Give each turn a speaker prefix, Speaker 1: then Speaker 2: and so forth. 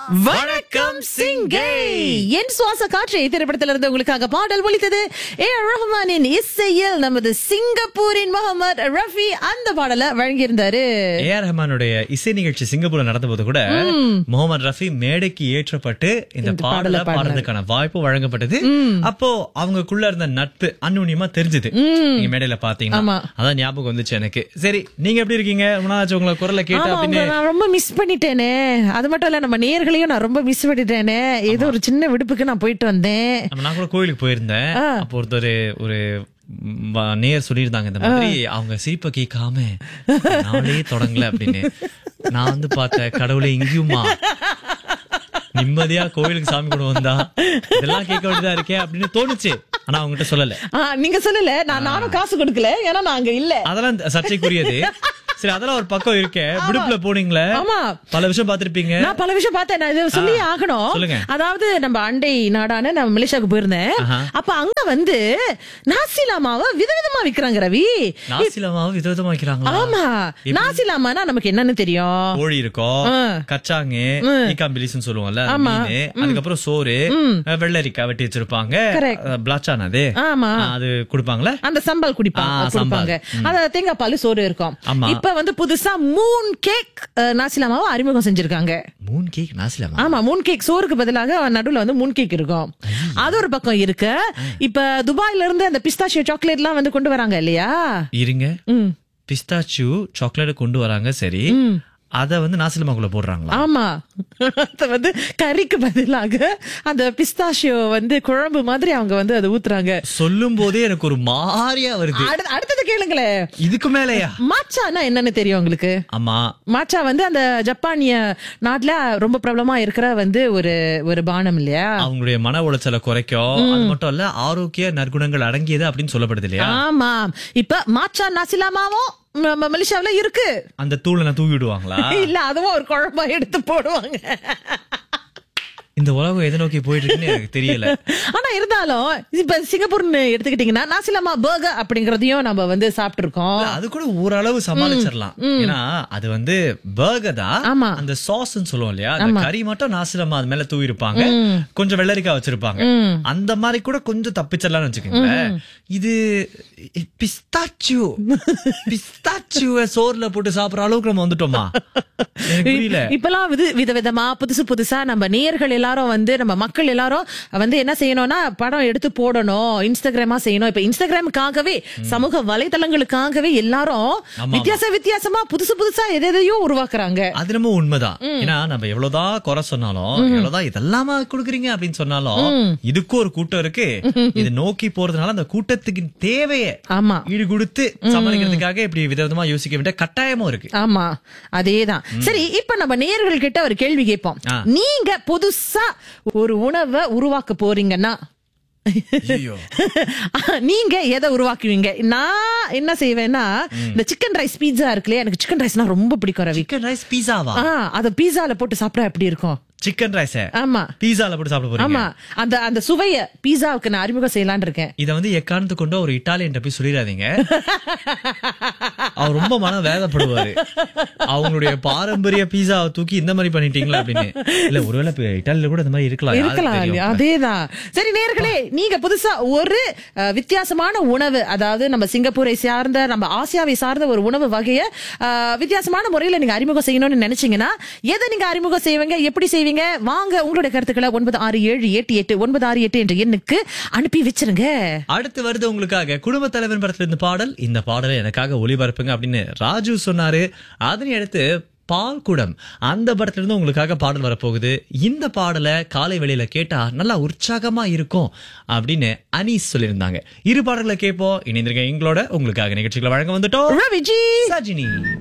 Speaker 1: வணக்கம் சிங்கை என் சுவாச காற்றை திரைப்படத்திலிருந்து உங்களுக்காக பாடல் ஒலித்தது ஏ ஆர் ரஹ்மானின் இசையில் நமது சிங்கப்பூரின் முகமது ரஃபி அந்த பாடலை வழங்கியிருந்தாரு
Speaker 2: ஏ ஆர் ரஹ்மானுடைய இசை நிகழ்ச்சி சிங்கப்பூர்ல நடந்த போது கூட முகமது ரஃபி மேடைக்கு ஏற்றப்பட்டு இந்த
Speaker 1: இந்த பாடலை
Speaker 2: பாடலை
Speaker 1: பாடினாரு.
Speaker 2: பாடுறதுக்கான வாய்ப்பு வழங்கப்பட்டது அப்போ அவங்களுக்குள்ள இருந்த நட்பு அந்நுண்ணியமா தெரிஞ்சது நீங்க மேடையில பாத்தீங்கன்னா
Speaker 1: ஆமா.
Speaker 2: அதான் ஞாபகம் வந்துச்சு எனக்கு சரி நீங்க எப்படி இருக்கீங்க உணாச்சு உங்களை குரலை கேட்ட
Speaker 1: ஆமா,
Speaker 2: அப்படின்னு
Speaker 1: உங்களை நான் ரொம்ப மிஸ் பண்ணிட்டேனே அது மட்டும் இல்ல நம்ம நேர்களையும் நான் ரொம்ப மிஸ் பண்ணிட்டேனே ஏதோ ஒரு சின்ன விடுப்புக்கு நான் போயிட்டு வந்தேன்
Speaker 2: நம்ம நான் கூட கோயிலுக்கு போயிருந்தேன் அப்போ ஒருத்தர் ஒரு ம், வ- நேயர் சொல்லியிருந்தாங்க இந்த மாதிரி அவங்க சிரிப்பை கேட்காம நாளே தொடங்கல அப்படின்னு நான் வந்து பார்த்தேன் கடவுளை இங்கேயுமா நிம்மதியா கோயிலுக்கு சாமி கூட வந்தா இதெல்லாம் கேட்க வேண்டியதா இருக்கே அப்படின்னு தோணுச்சு ஆனா அவங்ககிட்ட சொல்லல
Speaker 1: ஆ, நீங்க சொல்லல நான் நானும் காசு கொடுக்கல ஏன்னா நான் அங்க இல்ல
Speaker 2: அதெல்லாம் சர்ச்சைக்குரியது சரி அதெல்லாம் ஒரு பக்கம் இருக்கே விடுப்புல போனீங்களே
Speaker 1: ஆமா.
Speaker 2: பல விஷயம் பார்த்திருப்பீங்க
Speaker 1: நான் பல விஷயம் பார்த்தேன் நான் இதை சொல்லி ஆகணும்
Speaker 2: சொல்லுங்க.
Speaker 1: அதாவது நம்ம அண்டை நாடான நம்ம மலேசியாவுக்கு போயிருந்தேன்
Speaker 2: ஆஹா.
Speaker 1: அப்ப அங்க வந்து நாசிலாமாவை விதவிதமா விக்கிறாங்க ரவி
Speaker 2: நாசிலமாவும் விதவிதமா வைக்கிறாங்களா
Speaker 1: ஆமா நாசிலாமானா நமக்கு என்னன்னு தெரியும்
Speaker 2: கோழி இருக்கும்
Speaker 1: ஆ.
Speaker 2: கச்சாங்கு ஈக்காம்பிலிஸ்னு சொல்லுவோம்ல
Speaker 1: ஆமா.
Speaker 2: மீன் அதுக்கப்புறம் சோறு அஹ், வெள்ளரிக்காய் வெட்டி வச்சிருப்பாங்க
Speaker 1: Correct.
Speaker 2: அஹ், பிளாச்சான் அது
Speaker 1: ஆமா
Speaker 2: ஆ, அது கொடுப்பாங்களே
Speaker 1: அந்த சம்பல் குடிப்பாங்க
Speaker 2: ஆ,
Speaker 1: கொடுப்பாங்க அத தேங்காய் பால் சோறு இருக்கும்
Speaker 2: ஆமா.
Speaker 1: இப்ப வந்து புதுசா மூன் கேக் நாசிலாமாவை அறிமுகம் செஞ்சிருக்காங்க
Speaker 2: மூன் கேக் நாசிலமா
Speaker 1: ஆமா மூன் கேக் சோறுக்கு பதிலாக நடுவுல வந்து மூன் கேக் இருக்கும் அது ஒரு பக்கம் இருக்கு இப்ப துபாய்ல இருந்து அந்த பிஸ்தாஷியோ சாக்லேட் எல்லாம் வந்து கொண்டு வராங்க இல்லையா
Speaker 2: இருங்க
Speaker 1: ம்
Speaker 2: பிஸ்தாச்சு சாக்லேட் கொண்டு வராங்க சரி அத வந்து நாசிலமாக்குள்ள போடுறாங்களா
Speaker 1: ஆமா அத வந்து கறிக்கு பதிலாக அந்த பிஸ்தாஷியோ வந்து குழம்பு மாதிரி அவங்க வந்து அதை ஊத்துறாங்க
Speaker 2: சொல்லும் போதே எனக்கு ஒரு மாறியா வருது
Speaker 1: அடுத்த- அடுத்தது கேளுங்களேன்
Speaker 2: இதுக்கு மேலயா
Speaker 1: மாச்சானா என்னன்னு தெரியும் உங்களுக்கு
Speaker 2: ஆமா
Speaker 1: மாச்சா வந்து அந்த ஜப்பானிய நாட்டுல ரொம்ப பிரபலமா இருக்கிற வந்து ஒரு ஒரு பானம் இல்லையா
Speaker 2: அவங்களுடைய மன உளைச்சலை குறைக்கும் அது மட்டும் இல்ல ஆரோக்கிய நற்குணங்கள் அடங்கியது அப்படின்னு சொல்லப்படுது இல்லையா
Speaker 1: ஆமா இப்ப மாச்சா நாசிலாமாவும் ம- ம- மலேசியாவுல இருக்கு
Speaker 2: அந்த தூளை நான் தூவி விடுவாங்களா
Speaker 1: இல்ல அதுவும் ஒரு குழம்பா எடுத்து போடுவாங்க
Speaker 2: இந்த உலகம் எதை நோக்கி போயிட்டு இருக்குன்னு எனக்கு தெரியல
Speaker 1: ஆனா இருந்தாலும் இப்ப சிங்கப்பூர்னு எடுத்துக்கிட்டீங்கன்னா நாசிலாமா பர்கர் அப்படிங்கறதையும் நம்ம வந்து சாப்பிட்டு இருக்கோம்
Speaker 2: இல்ல, அது கூட ஓரளவு சமாளிச்சிடலாம் ஏன்னா அது வந்து பர்கர் தான்
Speaker 1: ஆமா.
Speaker 2: அந்த சாஸ் சொல்லுவோம் இல்லையா அந்த கறி மட்டும் நாசிரமா அது மேல தூவி இருப்பாங்க கொஞ்சம் வெள்ளரிக்காய் வச்சிருப்பாங்க அந்த மாதிரி கூட கொஞ்சம் தப்பிச்சிடலாம்னு வச்சுக்கோங்களேன் இது பிஸ்தாச்சு பிஸ்தாச்சு சோறுல போட்டு சாப்பிடுற அளவுக்கு நம்ம வந்துட்டோமா எனக்கு புரியல
Speaker 1: இப்பெல்லாம் வித விதவிதமா புதுசு புதுசா நம்ம நேயர்கள் எல்லாரும் வந்து நம்ம மக்கள் எல்லாரும் வந்து என்ன செய்யணும்னா படம் எடுத்து போடணும் இன்ஸ்டாகிராமா செய்யணும் இப்ப இன்ஸ்டாகிராமுக்காகவே சமூக வலைதளங்களுக்காகவே எல்லாரும்
Speaker 2: ஆமா.
Speaker 1: வித்தியாச வித்தியாசமா புதுசு புதுசா எதையோ உருவாக்குறாங்க
Speaker 2: அது நம்ம உண்மைதான் ஏன்னா நம்ம எவ்வளவுதான் குறை சொன்னாலும் எவ்வளவுதான் இதெல்லாமா கொடுக்குறீங்க அப்படின்னு சொன்னாலும் இதுக்கும் ஒரு கூட்டம் இருக்கு இது நோக்கி போறதுனால அந்த கூட்டத்துக்கு தேவையை
Speaker 1: ஆமா
Speaker 2: ஈடு கொடுத்து சமாளிக்கிறதுக்காக இப்படி விதவிதமா யோசிக்க வேண்டிய கட்டாயமும் இருக்கு
Speaker 1: ஆமா அதேதான் சரி இப்ப நம்ம நேயர்கள் கிட்ட ஒரு கேள்வி கேட்போம்
Speaker 2: ஆ.
Speaker 1: நீங்க புதுசா ஒரு உணவை உருவாக்க போறீங்கன்னா
Speaker 2: ஐயோ
Speaker 1: நீங்க எதை உருவாக்குவீங்க நான் என்ன செய்வேன்னா இந்த சிக்கன் ரைஸ் பீட்சா இருக்கு இல்லையா எனக்கு சிக்கன் ரைஸ்னா ரொம்ப பிடிக்கும் ரவி
Speaker 2: சிக்கன் ரைஸ் பீஸாவா
Speaker 1: ஆ அத பீஸால போட்டு சாப்பிட்டா எப்படி இருக்கும்
Speaker 2: சிக்கன் ரைஸ்
Speaker 1: ஆமா
Speaker 2: பீஸால போட்டு சாப்பிட போறீங்க
Speaker 1: ஆமா அந்த அந்த சுவைய பீஸாவுக்கு நான் அறிமுகம் செய்யலாம்னு இருக்கேன்
Speaker 2: இத வந்து எக்காரணத்து கொண்டு ஒரு இட்டாலியன் போய் சொல்லிடாதீங்க அவர் ரொம்ப மன வேதப்படுவாரு அவங்களுடைய பாரம்பரிய பீஸாவை தூக்கி இந்த மாதிரி பண்ணிட்டீங்களா அப்படின்னு இல்ல ஒருவேளை இப்ப இட்டாலியில கூட இந்த மாதிரி இருக்கலாம் யாருக்கு
Speaker 1: இருக்கலாம்
Speaker 2: தெரியும்?
Speaker 1: இல்லையா? அதேதான் சரி நேர்களே நீங்க புதுசா ஒரு அஹ், வித்தியாசமான உணவு அதாவது நம்ம சிங்கப்பூரை சார்ந்த நம்ம ஆசியாவை சார்ந்த ஒரு உணவு வகைய அஹ், வித்தியாசமான முறையில நீங்க அறிமுகம் செய்யணும்னு நினைச்சீங்கன்னா எதை நீங்க அறிமுகம் செய்வீங்க எப்படி செய்வீங்க வாங்க உங்களுடைய கருத்துக்களை ஒன்பது ஆறு ஏழு எட்டு எட்டு ஒன்பது ஆறு எட்டு என்ற எண்ணுக்கு அனுப்பி வச்சிருங்க
Speaker 2: அடுத்து வருது உங்களுக்காக குடும்ப தலைவன் படத்துல இருந்து பாடல் இந்த பாடலை எனக்காக ஒளிபரப்புங்க அப்படின்னு ராஜு சொன்னாரு அதனை அடுத்து பால்குடம் அந்த படத்துல இருந்து உங்களுக்காக பாடல் வரப்போகுது இந்த பாடலை காலை வேளையில கேட்டா நல்லா உற்சாகமா இருக்கும் அப்படின்னு அனீஸ் சொல்லியிருந்தாங்க இரு பாடல்களை கேட்போம் இணைந்திருக்க எங்களோட உங்களுக்காக நிகழ்ச்சிகளை வழங்க வந்துட்டோம்
Speaker 1: ரவிஜி
Speaker 2: சஜினி